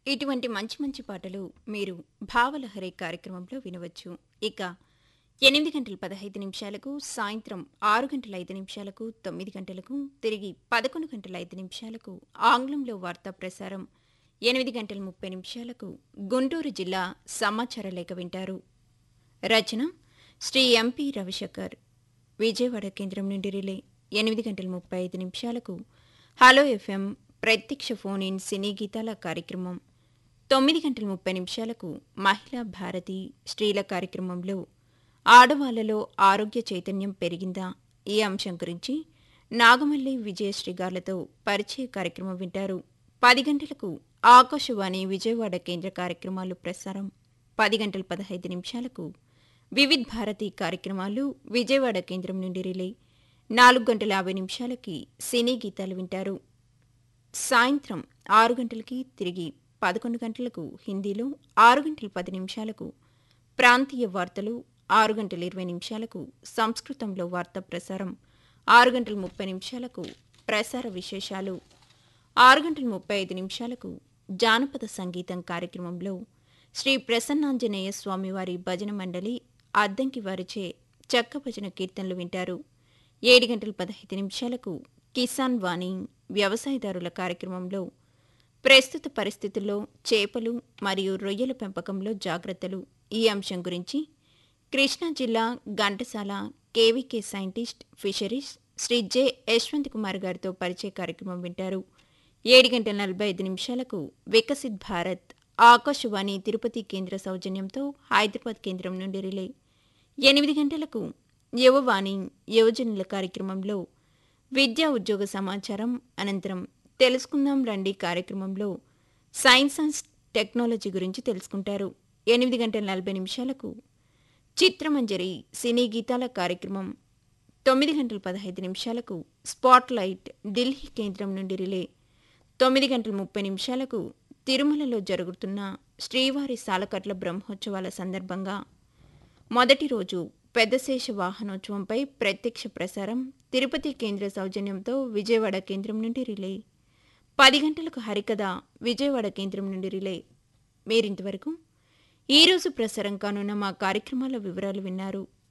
ఇటువంటి మంచి మంచి పాటలు మీరు భావలహరి కార్యక్రమంలో వినవచ్చు ఇక ఎనిమిది గంటల పదహైదు నిమిషాలకు సాయంత్రం ఆరు గంటల ఐదు నిమిషాలకు తొమ్మిది గంటలకు తిరిగి పదకొండు గంటల ఐదు నిమిషాలకు ఆంగ్లంలో వార్తా ప్రసారం ఎనిమిది గంటల ముప్పై నిమిషాలకు గుంటూరు జిల్లా సమాచార లేఖ వింటారు రచన శ్రీ ఎంపీ రవిశంకర్ విజయవాడ కేంద్రం నుండి రిలే ఎనిమిది గంటల ముప్పై ఐదు నిమిషాలకు హలో ఎఫ్ఎం ప్రత్యక్ష ఫోన్ ఇన్ సినీ గీతాల కార్యక్రమం తొమ్మిది గంటల ముప్పై నిమిషాలకు మహిళా భారతి స్త్రీల కార్యక్రమంలో ఆడవాళ్లలో ఆరోగ్య చైతన్యం పెరిగిందా ఈ అంశం గురించి నాగమల్లి విజయశ్రీ గార్లతో పరిచయ కార్యక్రమం వింటారు పది గంటలకు ఆకాశవాణి విజయవాడ కేంద్ర కార్యక్రమాలు ప్రసారం పది గంటల పదహైదు నిమిషాలకు వివిధ్ భారతి కార్యక్రమాలు విజయవాడ కేంద్రం నుండి రిలే నాలుగు గంటల యాభై నిమిషాలకి సినీ గీతాలు వింటారు సాయంత్రం ఆరు గంటలకి తిరిగి పదకొండు గంటలకు హిందీలో ఆరు గంటల పది నిమిషాలకు ప్రాంతీయ వార్తలు ఆరు గంటల ఇరవై నిమిషాలకు సంస్కృతంలో వార్తా ప్రసారం ఆరు గంటల ముప్పై నిమిషాలకు ప్రసార విశేషాలు ఆరు గంటల ముప్పై ఐదు నిమిషాలకు జానపద సంగీతం కార్యక్రమంలో శ్రీ ప్రసన్నాంజనేయ స్వామివారి భజన మండలి అద్దంకి వారిచే చెక్క భజన కీర్తనలు వింటారు ఏడు గంటల పదహైదు నిమిషాలకు కిసాన్ వాణి వ్యవసాయదారుల కార్యక్రమంలో ప్రస్తుత పరిస్థితుల్లో చేపలు మరియు రొయ్యల పెంపకంలో జాగ్రత్తలు ఈ అంశం గురించి కృష్ణా జిల్లా Ghantasala KVK scientist fisheries Sri J Yashwant Kumar గారితో పరిచయ కార్యక్రమం వింటారు ఏడు గంటల నలభై ఐదు నిమిషాలకు వికసిత్ భారత్ ఆకాశవాణి తిరుపతి కేంద్ర సౌజన్యంతో హైదరాబాద్ కేంద్రం నుండి రిలే ఎనిమిది గంటలకు యువవాణి యువజనుల కార్యక్రమంలో విద్యా ఉద్యోగ సమాచారం అనంతరం తెలుసుకుందాం రండి కార్యక్రమంలో సైన్స్ అండ్ టెక్నాలజీ గురించి తెలుసుకుంటారు ఎనిమిది గంటల నలభై నిమిషాలకు చిత్రమంజరి సినీ గీతాల కార్యక్రమం తొమ్మిది గంటల పదహైదు నిమిషాలకు స్పాట్ లైట్ ఢిల్లీ కేంద్రం నుండి రిలే తొమ్మిది గంటల ముప్పై నిమిషాలకు తిరుమలలో జరుగుతున్న శ్రీవారి సాలకట్ల బ్రహ్మోత్సవాల సందర్భంగా మొదటి రోజు పెద్దశేష వాహనోత్సవంపై ప్రత్యక్ష ప్రసారం తిరుపతి కేంద్ర సౌజన్యంతో విజయవాడ కేంద్రం నుండి రిలే పది గంటలకు హరికథ విజయవాడ కేంద్రం నుండి రిలే మీరింతవరకు ఈరోజు ప్రసారం కానున్న మా కార్యక్రమాల వివరాలు విన్నారు